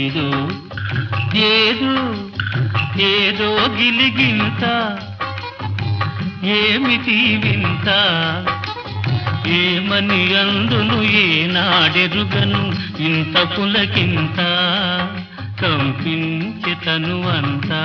ఏదో ఏదో ఏదో గిలిగింత ఏమిటి వింత ఏమని అందును ఏనాడెరుగను ఇంత పులకింత కంపించి తను అంతా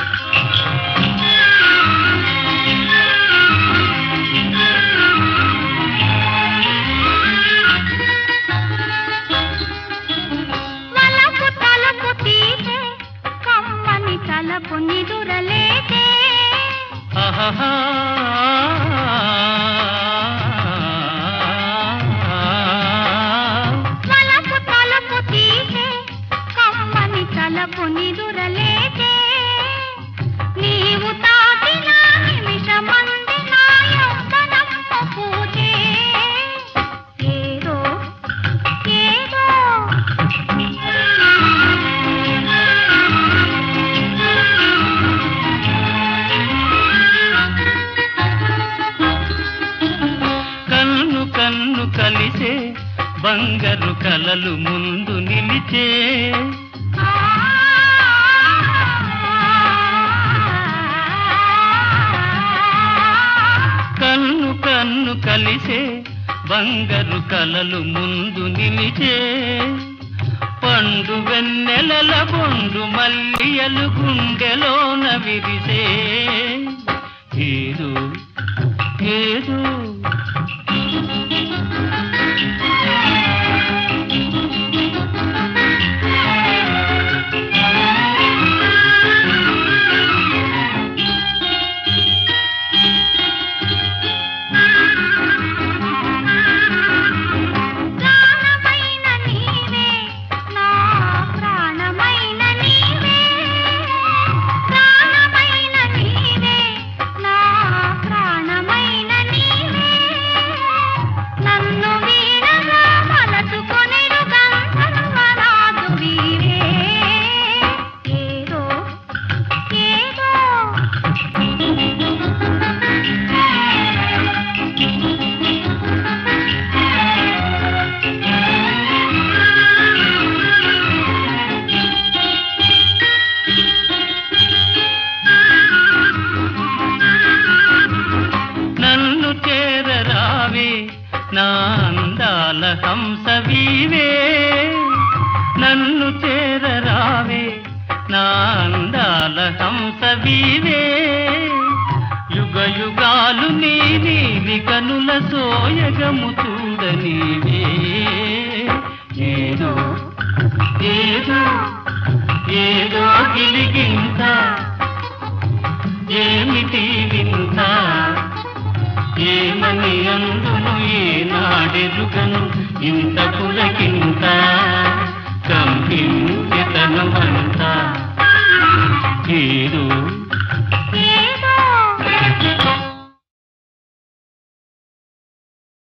వలపు తలుపు తీసే కమ్మని తలపు నిదురలేదే ఆహాహా. వలపు తలుపు తీసే కమ్మని తలపు నిదురలేదే నీవు తాకిన నిమిషమంది నా యవ్వనము పూజే ఏదో ఏదో కన్ను కన్ను కలిసే బంగారు కలలు ముందు నిలిచే కన్ను కన్ను కలిసే బంగారు కలలు ముందు నిలిచే పండు వెన్నెలల బొండు మల్లియలు గుండెలోన విరిసే ఏదో ఏదో ప్రాణమైన నీవే నా ప్రాణమైన నీవే ప్రాణమైన నీవే నా ప్రాణమైన నీవే నన్ను వీడగా మలచుకొనిడు గంధర్వరాజు వీరే ఏదో ఏదో నన్ను చేరరావే నా అందాల హంసవీవే నన్ను చేరరావే నా అందాల హంసవీవే యుగ యుగాలు నీ నీలి కనుల సోయగము చూడనీవే ఏదో ఏదో ఏదో గిలిగింత ఏమిటి వింత ఏమని అందును ఏనాడెరుగను ఇంత పులకింత కంపించెతను అంత ఏదో